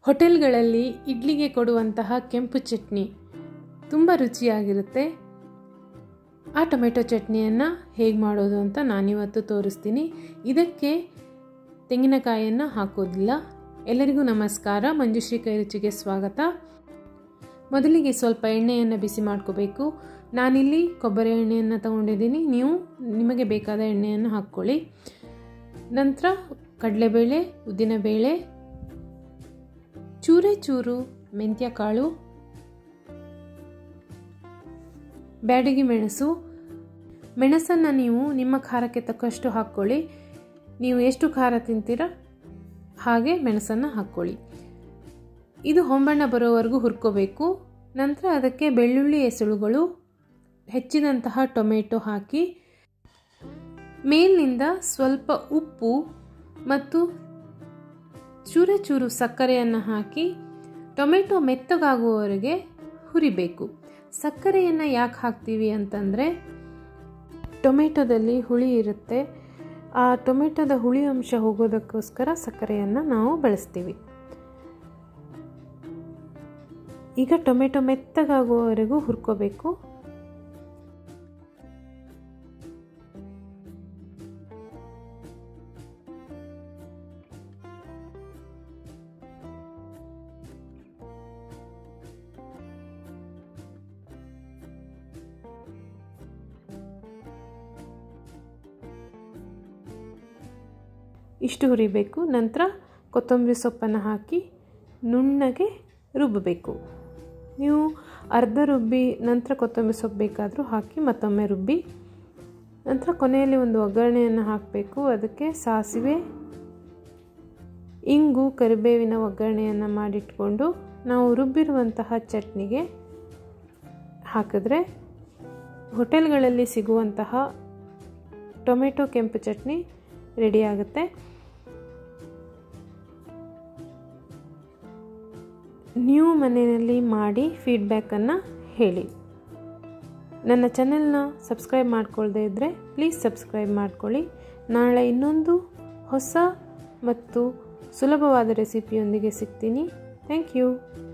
ಹೋಟೆಲ್ಗಳಲ್ಲಿ ಇಡ್ಲಿಗೆ ಕೊಡುವಂತಹ ಕೆಂಪು ಚಟ್ನಿ ತುಂಬ ರುಚಿಯಾಗಿರುತ್ತೆ ಆ ಟೊಮೆಟೊ ಚಟ್ನಿಯನ್ನು ಹೇಗೆ ಮಾಡೋದು ಅಂತ ನಾನಿವತ್ತು ತೋರಿಸ್ತೀನಿ ಇದಕ್ಕೆ ತೆಂಗಿನಕಾಯಿಯನ್ನು ಹಾಕೋದಿಲ್ಲ ಎಲ್ಲರಿಗೂ ನಮಸ್ಕಾರ ಮಂಜುಶ್ರೀ ಕೈ ರುಚಿಗೆ ಸ್ವಾಗತ ಮೊದಲಿಗೆ ಸ್ವಲ್ಪ ಎಣ್ಣೆಯನ್ನು ಬಿಸಿ ಮಾಡ್ಕೋಬೇಕು ನಾನಿಲ್ಲಿ ಕೊಬ್ಬರಿ ಎಣ್ಣೆಯನ್ನು ತಗೊಂಡಿದ್ದೀನಿ ನೀವು ನಿಮಗೆ ಬೇಕಾದ ಎಣ್ಣೆಯನ್ನು ಹಾಕ್ಕೊಳ್ಳಿ ನಂತರ ಕಡಲೆಬೇಳೆ ಉದ್ದಿನಬೇಳೆ ಚೂರೆ ಚೂರು ಮೆಂತ್ಯ ಕಾಳು ಬ್ಯಾಡಗಿ ಮೆಣಸು ಮೆಣಸನ್ನು ನೀವು ನಿಮ್ಮ ಖಾರಕ್ಕೆ ತಕ್ಕಷ್ಟು ಹಾಕ್ಕೊಳ್ಳಿ ನೀವು ಎಷ್ಟು ಖಾರ ತಿಂತೀರ ಹಾಗೆ ಮೆಣಸನ್ನು ಹಾಕ್ಕೊಳ್ಳಿ ಇದು ಹೊಂಬಣ್ಣ ಬರೋವರೆಗೂ ಹುರ್ಕೋಬೇಕು ನಂತರ ಅದಕ್ಕೆ ಬೆಳ್ಳುಳ್ಳಿ ಎಸಳುಗಳು ಹೆಚ್ಚಿದಂತಹ ಟೊಮೆಟೊ ಹಾಕಿ ಮೇಲಿನಿಂದ ಸ್ವಲ್ಪ ಉಪ್ಪು ಮತ್ತು ಚೂರೆ ಚೂರು ಸಕ್ಕರೆಯನ್ನು ಹಾಕಿ ಟೊಮೆಟೊ ಮೆತ್ತಗಾಗುವವರೆಗೆ ಹುರಿಬೇಕು ಸಕ್ಕರೆಯನ್ನು ಯಾಕೆ ಹಾಕ್ತೀವಿ ಅಂತಂದರೆ ಟೊಮೆಟೊದಲ್ಲಿ ಹುಳಿ ಇರುತ್ತೆ ಆ ಟೊಮೆಟೊದ ಹುಳಿ ಅಂಶ ಹೋಗೋದಕ್ಕೋಸ್ಕರ ಸಕ್ಕರೆಯನ್ನು ನಾವು ಬಳಸ್ತೀವಿ ಈಗ ಟೊಮೆಟೊ ಮೆತ್ತಗಾಗುವವರೆಗೂ ಹುರ್ಕೋಬೇಕು ಇಷ್ಟು ಹುರಿಬೇಕು ನಂತರ ಕೊತ್ತಂಬರಿ ಸೊಪ್ಪನ್ನು ಹಾಕಿ ನುಣ್ಣಗೆ ರುಬ್ಬಬೇಕು ನೀವು ಅರ್ಧ ರುಬ್ಬಿ ನಂತರ ಕೊತ್ತಂಬರಿ ಸೊಪ್ಪು ಬೇಕಾದರೂ ಹಾಕಿ ಮತ್ತೊಮ್ಮೆ ರುಬ್ಬಿ ನಂತರ ಕೊನೆಯಲ್ಲಿ ಒಂದು ಒಗ್ಗರಣೆಯನ್ನು ಹಾಕಬೇಕು ಅದಕ್ಕೆ ಸಾಸಿವೆ ಇಂಗು ಕರಿಬೇವಿನ ಒಗ್ಗರಣೆಯನ್ನು ಮಾಡಿಟ್ಕೊಂಡು ನಾವು ರುಬ್ಬಿರುವಂತಹ ಚಟ್ನಿಗೆ ಹಾಕಿದ್ರೆ ಹೋಟೆಲ್ಗಳಲ್ಲಿ ಸಿಗುವಂತಹ ಟೊಮೆಟೊ ಕೆಂಪು ಚಟ್ನಿ ರೆಡಿ ಆಗುತ್ತೆ ನೀವು ಮನೆಯಲ್ಲಿ ಮಾಡಿ ಫೀಡ್ಬ್ಯಾಕನ್ನು ಹೇಳಿ ನನ್ನ ಚಾನೆಲ್ನ ಸಬ್ಸ್ಕ್ರೈಬ್ ಮಾಡ್ಕೊಳ್ದೇ ಇದ್ದರೆ ಪ್ಲೀಸ್ ಸಬ್ಸ್ಕ್ರೈಬ್ ಮಾಡ್ಕೊಳ್ಳಿ ನಾಳೆ ಇನ್ನೊಂದು ಹೊಸ ಮತ್ತು ಸುಲಭವಾದ ರೆಸಿಪಿಯೊಂದಿಗೆ ಸಿಗ್ತೀನಿ ಥ್ಯಾಂಕ್ ಯು